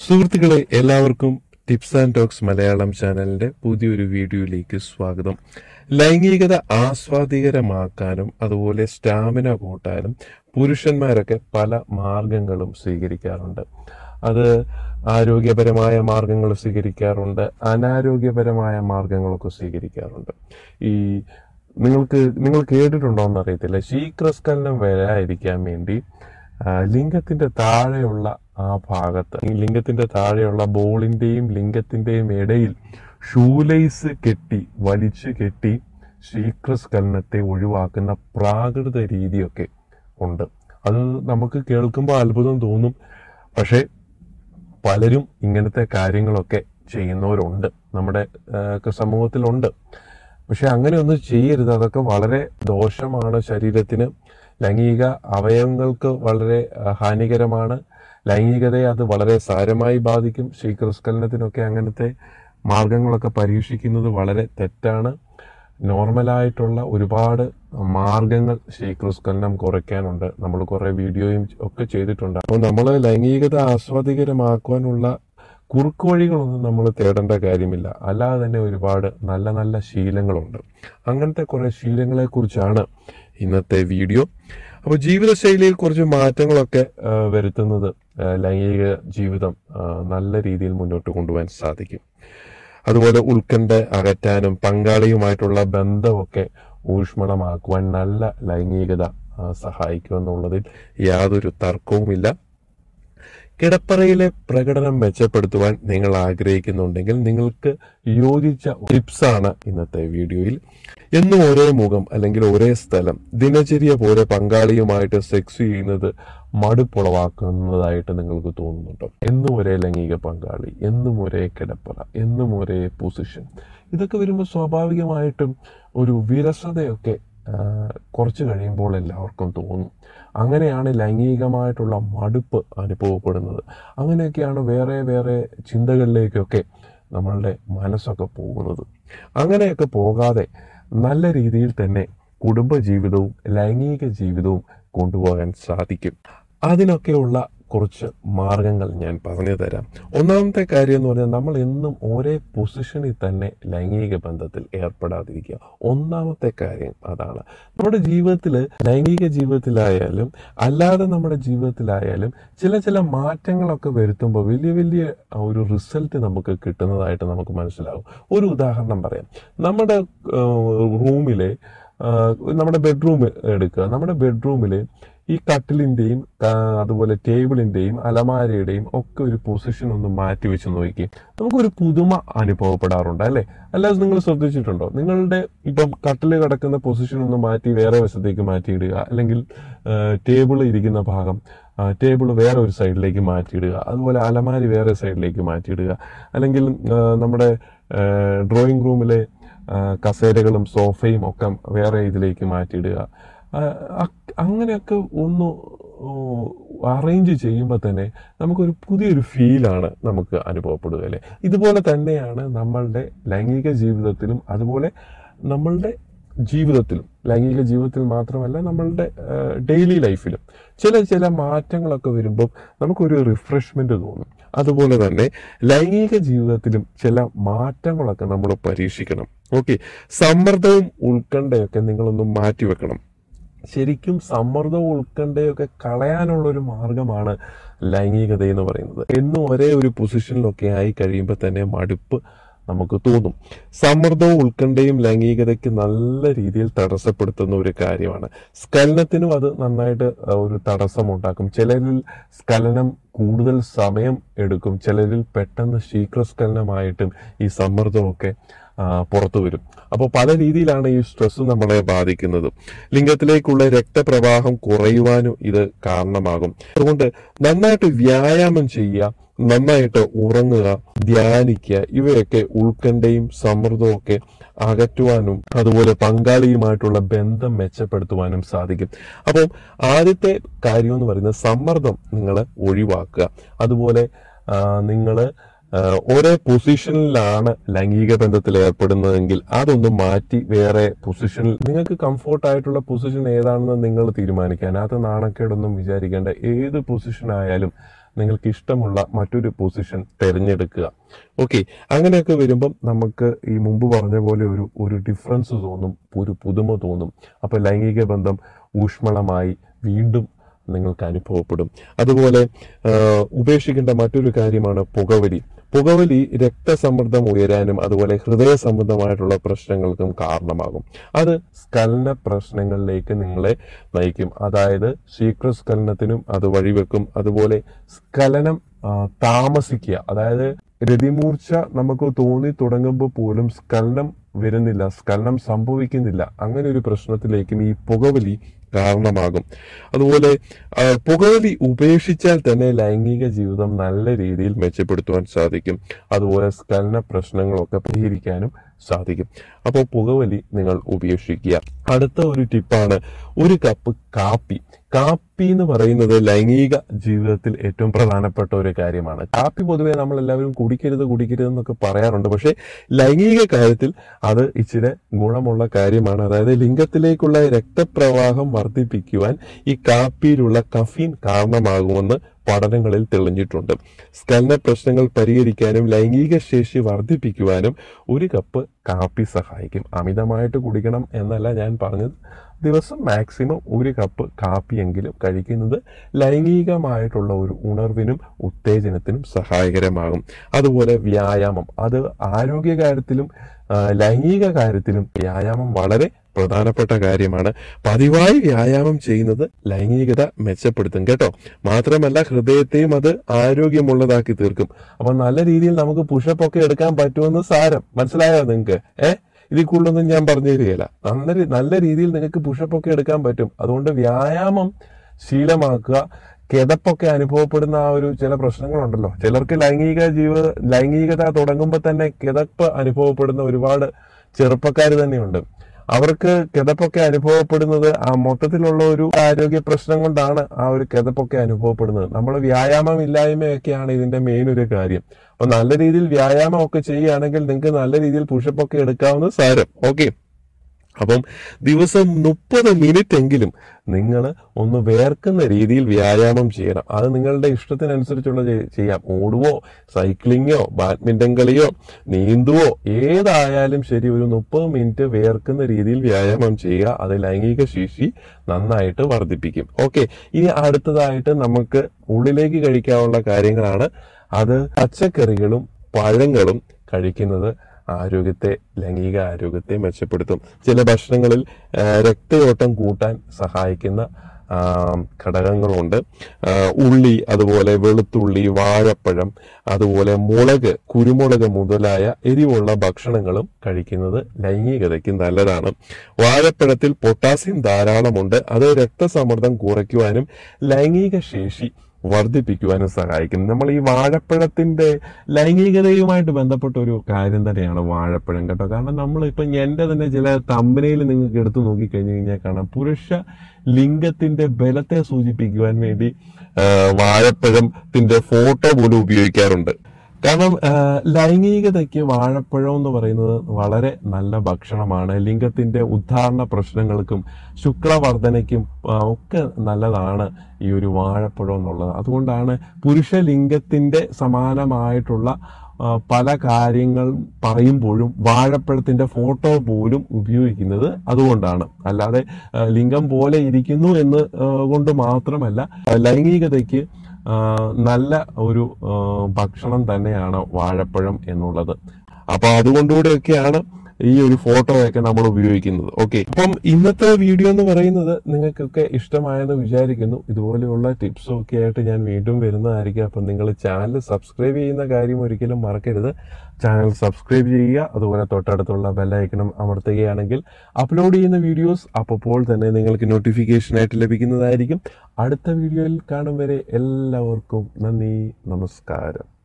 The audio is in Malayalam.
സുഹൃത്തുക്കളെ എല്ലാവർക്കും ടിപ്സ് ആൻഡ് ടോക്സ് മലയാളം ചാനലിന്റെ പുതിയൊരു വീഡിയോയിലേക്ക് സ്വാഗതം ലൈംഗികത ആസ്വാദികരമാക്കാനും അതുപോലെ സ്റ്റാമിന കൂട്ടാനും പുരുഷന്മാരൊക്കെ പല മാർഗങ്ങളും സ്വീകരിക്കാറുണ്ട് അത് ആരോഗ്യപരമായ മാർഗങ്ങൾ സ്വീകരിക്കാറുണ്ട് അനാരോഗ്യപരമായ മാർഗങ്ങളൊക്കെ സ്വീകരിക്കാറുണ്ട് ഈ നിങ്ങൾക്ക് നിങ്ങൾ കേട്ടിട്ടുണ്ടോ എന്നറിയത്തില്ല ശീക്രസ്കലനം വരാതിരിക്കാൻ വേണ്ടി ആ, ലിംഗത്തിന്റെ താഴെയുള്ള ആ ഭാഗത്ത് ഈ ലിംഗത്തിന്റെ താഴെയുള്ള ബോളിന്റെയും ലിംഗത്തിന്റെയും ഇടയിൽ ഷൂലൈസ് കെട്ടി വലിച്ചു കെട്ടി ശീക്രസ്കലനത്തെ ഒഴിവാക്കുന്ന പ്രാകൃത രീതിയൊക്കെ ഉണ്ട് അത് നമുക്ക് കേൾക്കുമ്പോൾ അത്ഭുതം തോന്നും പക്ഷേ പലരും ഇങ്ങനത്തെ കാര്യങ്ങളൊക്കെ ചെയ്യുന്നവരുണ്ട് നമ്മുടെ ആ, ഒക്കെ സമൂഹത്തിലുണ്ട് പക്ഷെ അങ്ങനെ ഒന്നും ചെയ്യരുത് അതൊക്കെ വളരെ ദോഷമാണ് ശരീരത്തിന് ലൈംഗിക അവയവങ്ങൾക്ക് വളരെ ആ, ഹാനികരമാണ് ലൈംഗികതയെ അത് വളരെ സാരമായി ബാധിക്കും ശീക്രസ്ഖലനത്തിനൊക്കെ അങ്ങനത്തെ മാർഗങ്ങളൊക്കെ പരീക്ഷിക്കുന്നത് വളരെ തെറ്റാണ് നോർമലായിട്ടുള്ള ഒരുപാട് മാർഗങ്ങൾ ശീക്രസ്ഖലനം കുറയ്ക്കാനുണ്ട് നമ്മൾ കുറേ വീഡിയോയും ഒക്കെ ചെയ്തിട്ടുണ്ട് അപ്പോൾ നമ്മൾ ലൈംഗികത ആസ്വാദികരമാക്കുവാനുള്ള കുറുക്ക് വഴികളൊന്നും നമ്മൾ തേടേണ്ട കാര്യമില്ല അല്ലാതെ തന്നെ ഒരുപാട് നല്ല നല്ല ശീലങ്ങളുണ്ട് അങ്ങനത്തെ കുറേ ശീലങ്ങളെ കുറിച്ചാണ് ഇന്നത്തെ വീഡിയോ അപ്പോൾ ജീവിതശൈലിയിൽ കുറച്ച് മാറ്റങ്ങളൊക്കെ ആ, വരുത്തുന്നത് ആ, ലൈംഗിക ജീവിതം ആ, നല്ല രീതിയിൽ മുന്നോട്ട് കൊണ്ടുപോകാൻ സാധിക്കും അതുപോലെ ഉത്കണ്ഠ അകറ്റാനും പങ്കാളിയുമായിട്ടുള്ള ബന്ധമൊക്കെ ഊഷ്മളമാക്കുവാൻ നല്ല ലൈംഗികത ആ, സഹായിക്കുമെന്നുള്ളതിൽ യാതൊരു തർക്കവുമില്ല കിടപ്പറയിലെ പ്രകടനം മെച്ചപ്പെടുത്തുവാൻ നിങ്ങൾ ആഗ്രഹിക്കുന്നുണ്ടെങ്കിൽ നിങ്ങൾക്ക് യോജിച്ച ടിപ്സാണ് ഇന്നത്തെ വീഡിയോയിൽ എന്നും ഒരേ മുഖം അല്ലെങ്കിൽ ഒരേ സ്ഥലം ദിനചര്യ പോലെ പങ്കാളിയുമായിട്ട് സെക്സ് ചെയ്യുന്നത് മടുപ്പുളവാക്കുന്നതായിട്ട് നിങ്ങൾക്ക് തോന്നുന്നുണ്ടോ എന്നും ഒരേ ലൈംഗിക പങ്കാളി എന്നും ഒരേ കിടപ്പറ എന്നും ഒരേ പൊസിഷൻ ഇതൊക്കെ വരുമ്പോൾ സ്വാഭാവികമായിട്ടും ഒരു വിരസതയൊക്കെ ആ, കുറച്ച് കഴിയുമ്പോൾ എല്ലാവർക്കും തോന്നും അങ്ങനെയാണ് ലൈംഗികമായിട്ടുള്ള മടുപ്പ് അനുഭവപ്പെടുന്നത് അങ്ങനെയൊക്കെയാണ് വേറെ വേറെ ചിന്തകളിലേക്കൊക്കെ നമ്മളുടെ മനസ്സൊക്കെ പോകുന്നത് അങ്ങനെയൊക്കെ പോകാതെ നല്ല രീതിയിൽ തന്നെ കുടുംബജീവിതവും ലൈംഗിക ജീവിതവും കൊണ്ടുപോകാൻ സാധിക്കും അതിനൊക്കെയുള്ള കുറച്ച് മാർഗങ്ങൾ ഞാൻ പറഞ്ഞു തരാം ഒന്നാമത്തെ കാര്യം എന്ന് പറഞ്ഞാൽ നമ്മൾ എന്നും ഒരേ പൊസിഷനിൽ തന്നെ ലൈംഗിക ബന്ധത്തിൽ ഏർപ്പെടാതിരിക്കുക ഒന്നാമത്തെ കാര്യം അതാണ് നമ്മുടെ ജീവിതത്തിൽ ലൈംഗിക ജീവിതത്തിലായാലും അല്ലാതെ നമ്മുടെ ജീവിതത്തിലായാലും ചില ചില മാറ്റങ്ങളൊക്കെ വരുത്തുമ്പോൾ വലിയ വലിയ ഒരു റിസൾട്ട് നമുക്ക് കിട്ടുന്നതായിട്ട് നമുക്ക് മനസ്സിലാവും ഒരു ഉദാഹരണം പറയാം നമ്മുടെ റൂമിലെ നമ്മുടെ ബെഡ്റൂം എടുക്കുക നമ്മുടെ ബെഡ്റൂമിൽ ഈ കട്ടിലിന്റെയും ആ, അതുപോലെ ടേബിളിന്റെയും അലമാരയുടെയും ഒക്കെ ഒരു പൊസിഷൻ ഒന്ന് മാറ്റി വെച്ച് നോക്കി നമുക്കൊരു പുതുമ അനുഭവപ്പെടാറുണ്ട് അല്ലെ അല്ലാതെ നിങ്ങൾ ശ്രദ്ധിച്ചിട്ടുണ്ടോ നിങ്ങളുടെ ഇപ്പം കട്ടിൽ കിടക്കുന്ന പൊസിഷൻ ഒന്ന് മാറ്റി വേറെ വശത്തേക്ക് മാറ്റിയിടുക അല്ലെങ്കിൽ ടേബിൾ ഇരിക്കുന്ന ഭാഗം ടേബിൾ വേറെ ഒരു സൈഡിലേക്ക് മാറ്റിയിടുക അതുപോലെ അലമാരി വേറെ സൈഡിലേക്ക് മാറ്റിയിടുക അല്ലെങ്കിൽ ആ, നമ്മുടെ ഡ്രോയിങ് റൂമിലെ ആ, കസേരകളും സോഫയും ഒക്കെ വേറെ ഇതിലേക്ക് മാറ്റിയിടുക ആ, അ- അങ്ങനെയൊക്കെ ഒന്ന് അറേഞ്ച് ചെയ്യുമ്പോൾ തന്നെ നമുക്കൊരു പുതിയൊരു ഫീലാണ് നമുക്ക് അനുഭവപ്പെടുക അല്ലേ ഇതുപോലെ തന്നെയാണ് നമ്മളുടെ ലൈംഗിക ജീവിതത്തിലും അതുപോലെ നമ്മളുടെ ജീവിതത്തിലും ലൈംഗിക ജീവിതത്തിൽ മാത്രമല്ല നമ്മളുടെ ഡെയിലി ലൈഫിലും ചില ചില മാറ്റങ്ങളൊക്കെ വരുമ്പോൾ നമുക്കൊരു റിഫ്രഷ്മെന്റ് തോന്നും അതുപോലെ തന്നെ ലൈംഗിക ജീവിതത്തിലും ചില മാറ്റങ്ങളൊക്കെ നമ്മൾ പരീക്ഷിക്കണം ഓക്കെ സമ്മർദ്ദവും ഉത്കണ്ഠയൊക്കെ നിങ്ങളൊന്ന് മാറ്റിവെക്കണം ശരിക്കും സമ്മർദ്ദവും ഉത്കണ്ഠയൊക്കെ കളയാനുള്ള ഒരു മാർഗമാണ് ലൈംഗികത എന്ന് പറയുന്നത് എന്നും ഒരേ ഒരു പൊസിഷനിലൊക്കെ ആയി കഴിയുമ്പോൾ തന്നെ മടുപ്പ് നമുക്ക് തോന്നും സമ്മർദ്ദവും ഉത്കണ്ഠയും ലൈംഗികതയ്ക്ക് നല്ല രീതിയിൽ തടസ്സപ്പെടുത്തുന്ന ഒരു കാര്യമാണ് സ്ഖലനത്തിനും അത് നന്നായിട്ട് ആ, ഒരു തടസ്സമുണ്ടാക്കും ചിലരിൽ സ്ഖലനം കൂടുതൽ സമയം എടുക്കും ചിലരിൽ പെട്ടെന്ന് ശീഘ്രസ്ഖലനമായിട്ടും ഈ സമ്മർദ്ദമൊക്കെ ആ, പുറത്തു വരും അപ്പോൾ പല രീതിയിലാണ് ഈ സ്ട്രെസ് നമ്മളെ ബാധിക്കുന്നത് ലിംഗത്തിലേക്കുള്ള രക്തപ്രവാഹം കുറയുവാനും ഇത് കാരണമാകും അതുകൊണ്ട് നന്നായിട്ട് വ്യായാമം ചെയ്യുക നന്നായിട്ട് ഉറങ്ങുക ധ്യാനിക്കുക ഇവയൊക്കെ ഉത്കണ്ഠയും സമ്മർദ്ദവും ഒക്കെ അകറ്റുവാനും അതുപോലെ പങ്കാളിയുമായിട്ടുള്ള ബന്ധം മെച്ചപ്പെടുത്തുവാനും സാധിക്കും അപ്പം ആദ്യത്തെ കാര്യം എന്ന് പറയുന്നത് സമ്മർദ്ദം നിങ്ങൾ ഒഴിവാക്കുക അതുപോലെ നിങ്ങൾ ഒരേ പൊസിഷനിലാണ് ലൈംഗിക ബന്ധത്തിൽ ഏർപ്പെടുന്നതെങ്കിൽ അതൊന്ന് മാറ്റി വേറെ പൊസിഷനിൽ നിങ്ങൾക്ക് കംഫോർട്ട് ആയിട്ടുള്ള പൊസിഷൻ ഏതാണെന്ന് നിങ്ങൾ തീരുമാനിക്കുക അതിനകത്ത് നാണക്കേടൊന്നും വിചാരിക്കേണ്ട ഏത് പൊസിഷൻ ആയാലും നിങ്ങൾക്ക് ഇഷ്ടമുള്ള മറ്റൊരു പൊസിഷൻ തിരഞ്ഞെടുക്കുക ഓക്കെ അങ്ങനെയൊക്കെ വരുമ്പം നമുക്ക് ഈ മുമ്പ് പറഞ്ഞ പോലെ ഒരു ഒരു ഡിഫറൻസ് തോന്നും ഒരു പുതുമ തോന്നും അപ്പോൾ ലൈംഗിക ബന്ധം ഊഷ്മളമായി വീണ്ടും നിങ്ങൾക്ക് അനുഭവപ്പെടും അതുപോലെ ആ, ഉപേക്ഷിക്കേണ്ട മറ്റൊരു കാര്യമാണ് പുകവലി പുകവലി രക്തസമ്മർദ്ദം ഉയരാനും അതുപോലെ ഹൃദയ സംബന്ധമായിട്ടുള്ള പ്രശ്നങ്ങൾക്കും കാരണമാകും അത് സ്കലന പ്രശ്നങ്ങളിലേക്ക് നിങ്ങളെ നയിക്കും അതായത് ശീഘ്രസ്ഖലനത്തിനും അത് വഴിവെക്കും അതുപോലെ സ്ഖലനം ആ, താമസിക്കുക അതായത് രതിമൂർച്ച നമുക്ക് തോന്നി തുടങ്ങുമ്പോൾ പോലും സ്ഖലനം വരുന്നില്ല സ്ഖലനം സംഭവിക്കുന്നില്ല അങ്ങനെ ഒരു പ്രശ്നത്തിലേക്കും ഈ പുകവലി കാരണമാകും അതുപോലെ ആ, പുകവലി ഉപേക്ഷിച്ചാൽ തന്നെ ലൈംഗിക ജീവിതം നല്ല രീതിയിൽ മെച്ചപ്പെടുത്തുവാൻ സാധിക്കും അതുപോലെ സ്ഖലന പ്രശ്നങ്ങളൊക്കെ പരിഹരിക്കാനും സാധിക്കും അപ്പോൾ പുകവലി നിങ്ങൾ ഉപേക്ഷിക്കുക അടുത്ത ഒരു ടിപ്പാണ് ഒരു കപ്പ് കാപ്പി കാപ്പി എന്ന് പറയുന്നത് ലൈംഗിക ജീവിതത്തിൽ ഏറ്റവും പ്രധാനപ്പെട്ട ഒരു കാര്യമാണ് കാപ്പി പൊതുവെ നമ്മൾ എല്ലാവരും കുടിക്കരുത് കുടിക്കരുത് എന്നൊക്കെ പറയാറുണ്ട് പക്ഷേ ലൈംഗിക കാര്യത്തിൽ അത് ഇച്ചിരി ഗുണമുള്ള കാര്യമാണ് അതായത് ലിംഗത്തിലേക്കുള്ള രക്തപ്രവാഹം വർദ്ധിപ്പിക്കുവാൻ ഈ കാപ്പിയിലുള്ള കഫീൻ കാരണമാകുമെന്ന് പഠനങ്ങളിൽ തെളിഞ്ഞിട്ടുണ്ട് സ്കലന പ്രശ്നങ്ങൾ പരിഹരിക്കാനും ലൈംഗിക ശേഷി വർദ്ധിപ്പിക്കുവാനും ഒരു കപ്പ് കാപ്പി സഹായിക്കും അമിതമായിട്ട് കുടിക്കണം എന്നല്ല ഞാൻ പറഞ്ഞത് ദിവസം മാക്സിമം ഒരു കപ്പ് കാപ്പിയെങ്കിലും കഴിക്കുന്നത് ലൈംഗികമായിട്ടുള്ള ഒരു ഉണർവിനും ഉത്തേജനത്തിനും സഹായകരമാകും അതുപോലെ വ്യായാമം അത് ആരോഗ്യ കാര്യത്തിലും ആ, ലൈംഗിക കാര്യത്തിലും വ്യായാമം വളരെ പ്രധാനപ്പെട്ട കാര്യമാണ് പതിവായി വ്യായാമം ചെയ്യുന്നത് ലൈംഗികത മെച്ചപ്പെടുത്തും കേട്ടോ മാത്രമല്ല ഹൃദയത്തെയും അത് ആരോഗ്യമുള്ളതാക്കി തീർക്കും അപ്പൊ നല്ല രീതിയിൽ നമുക്ക് പുഷപ്പ് ഒക്കെ എടുക്കാൻ പറ്റുമെന്ന് സാരം മനസ്സിലായോ നിങ്ങൾക്ക് ഏഹ് ഇതിൽ കൂടുതലൊന്നും ഞാൻ പറഞ്ഞു തരികയില്ല നല്ല രീ- നല്ല രീതിയിൽ നിങ്ങൾക്ക് പുഷപ്പ് ഒക്കെ എടുക്കാൻ പറ്റും അതുകൊണ്ട് വ്യായാമം ശീലമാക്കുക കിതപ്പൊക്കെ അനുഭവപ്പെടുന്ന ആ ഒരു ചില പ്രശ്നങ്ങളുണ്ടല്ലോ ചിലർക്ക് ലൈംഗിക ജീവ ലൈംഗികത തുടങ്ങുമ്പോൾ തന്നെ കിതപ്പ് അനുഭവപ്പെടുന്ന ഒരുപാട് ചെറുപ്പക്കാർ തന്നെയുണ്ട് അവർക്ക് കിതപ്പൊക്കെ അനുഭവപ്പെടുന്നത് ആ മൊത്തത്തിലുള്ള ഒരു ആരോഗ്യ പ്രശ്നം കൊണ്ടാണ് ആ ഒരു കിതപ്പൊക്കെ അനുഭവപ്പെടുന്നത് നമ്മൾ വ്യായാമം ഇല്ലായ്മയൊക്കെയാണ് ഇതിന്റെ മെയിൻ ഒരു കാര്യം അപ്പൊ നല്ല രീതിയിൽ വ്യായാമം ഒക്കെ ചെയ്യുകയാണെങ്കിൽ നിങ്ങൾക്ക് നല്ല രീതിയിൽ പുഷപ്പ് ഒക്കെ എടുക്കാവുന്ന സാരം ഓക്കെ അപ്പം ദിവസം മുപ്പത് മിനിറ്റ് എങ്കിലും നിങ്ങൾ ഒന്ന് വേർക്കുന്ന രീതിയിൽ വ്യായാമം ചെയ്യണം അത് നിങ്ങളുടെ ഇഷ്ടത്തിനനുസരിച്ചുള്ള ചെയ്- ചെയ്യാം ഓടുവോ സൈക്ലിങ്ങോ ബാഡ്മിന്റൺ കളിയോ നീന്തുവോ ഏതായാലും ശരി ഒരു മുപ്പത് മിനിറ്റ് വേർക്കുന്ന രീതിയിൽ വ്യായാമം ചെയ്യുക അത് ലൈംഗിക ശേഷി നന്നായിട്ട് വർദ്ധിപ്പിക്കും ഓക്കെ ഇനി അടുത്തതായിട്ട് നമുക്ക് ഉള്ളിലേക്ക് കഴിക്കാനുള്ള കാര്യങ്ങളാണ് അത് പച്ചക്കറികളും പഴങ്ങളും കഴിക്കുന്നത് ആരോഗ്യത്തെ ലൈംഗിക ആരോഗ്യത്തെ മെച്ചപ്പെടുത്തും ചില ഭക്ഷണങ്ങളിൽ ആ, രക്തയോട്ടം കൂട്ടാൻ സഹായിക്കുന്ന ആ, ഘടകങ്ങളുണ്ട് ആ, ഉള്ളി അതുപോലെ വെളുത്തുള്ളി വാഴപ്പഴം അതുപോലെ മുളക് കുരുമുളക് മുതലായ എരിവുള്ള ഭക്ഷണങ്ങളും കഴിക്കുന്നത് ലൈംഗികതയ്ക്ക് നല്ലതാണ് വാഴപ്പഴത്തിൽ പൊട്ടാസ്യം ധാരാളമുണ്ട് അത് രക്തസമ്മർദ്ദം കുറയ്ക്കുവാനും ലൈംഗിക ശേഷി വർദ്ധിപ്പിക്കുവാനും സഹായിക്കും നമ്മൾ ഈ വാഴപ്പഴത്തിന്റെ ലൈംഗികതയുമായിട്ട് ബന്ധപ്പെട്ട ഒരു കാര്യം തന്നെയാണ് വാഴപ്പഴം കേട്ടോ കാരണം നമ്മൾ ഇപ്പൊ എന്റെ തന്നെ ചില തമ്പനയിൽ നിങ്ങൾക്ക് എടുത്തു നോക്കിക്കഴിഞ്ഞു കഴിഞ്ഞാൽ കാണാം പുരുഷ ലിംഗത്തിന്റെ ബലത്തെ സൂചിപ്പിക്കുവാൻ വേണ്ടി ആ, വാഴപ്പഴത്തിന്റെ ഫോട്ടോ പോലും ഉപയോഗിക്കാറുണ്ട് കാരണം ആ, ലൈംഗികതയ്ക്ക് വാഴപ്പഴം എന്ന് പറയുന്നത് വളരെ നല്ല ഭക്ഷണമാണ് ലിംഗത്തിന്റെ ഉദ്ധാരണ പ്രശ്നങ്ങൾക്കും ശുക്ലവർദ്ധനയ്ക്കും ആ, ഒക്കെ നല്ലതാണ് ഈ ഒരു വാഴപ്പഴം എന്നുള്ളത് അതുകൊണ്ടാണ് പുരുഷ ലിംഗത്തിന്റെ സമാനമായിട്ടുള്ള ആ, പല കാര്യങ്ങൾ പറയുമ്പോഴും വാഴപ്പഴത്തിന്റെ ഫോട്ടോ പോലും ഉപയോഗിക്കുന്നത് അതുകൊണ്ടാണ് അല്ലാതെ ആ, ലിംഗം പോലെ ഇരിക്കുന്നു എന്ന് ആ, കൊണ്ട് മാത്രമല്ല ആ, ലൈംഗികതയ്ക്ക് ആ, നല്ല ഒരു ആ, ഭക്ഷണം തന്നെയാണ് വാഴപ്പഴം എന്നുള്ളത് അപ്പൊ അതുകൊണ്ടുകൂടെയൊക്കെയാണ് ഈ ഒരു ഫോട്ടോ ഒക്കെ നമ്മൾ ഉപയോഗിക്കുന്നത് ഓക്കെ അപ്പം ഇന്നത്തെ വീഡിയോ എന്ന് പറയുന്നത് നിങ്ങൾക്കൊക്കെ ഇഷ്ടമായെന്ന് വിചാരിക്കുന്നു ഇതുപോലെയുള്ള ടിപ്സും ഒക്കെ ആയിട്ട് ഞാൻ വീണ്ടും വരുന്നതായിരിക്കും അപ്പം നിങ്ങൾ ചാനൽ സബ്സ്ക്രൈബ് ചെയ്യുന്ന കാര്യം ഒരിക്കലും മറക്കരുത് ചാനൽ സബ്സ്ക്രൈബ് ചെയ്യുക അതുപോലെ തൊട്ടടുത്തുള്ള ബെല്ലൈക്കണം അമർത്തുകയാണെങ്കിൽ അപ്ലോഡ് ചെയ്യുന്ന വീഡിയോസ് അപ്പോൾ തന്നെ നിങ്ങൾക്ക് നോട്ടിഫിക്കേഷൻ ആയിട്ട് ലഭിക്കുന്നതായിരിക്കും അടുത്ത വീഡിയോയിൽ കാണും വരെ എല്ലാവർക്കും നന്ദി നമസ്കാരം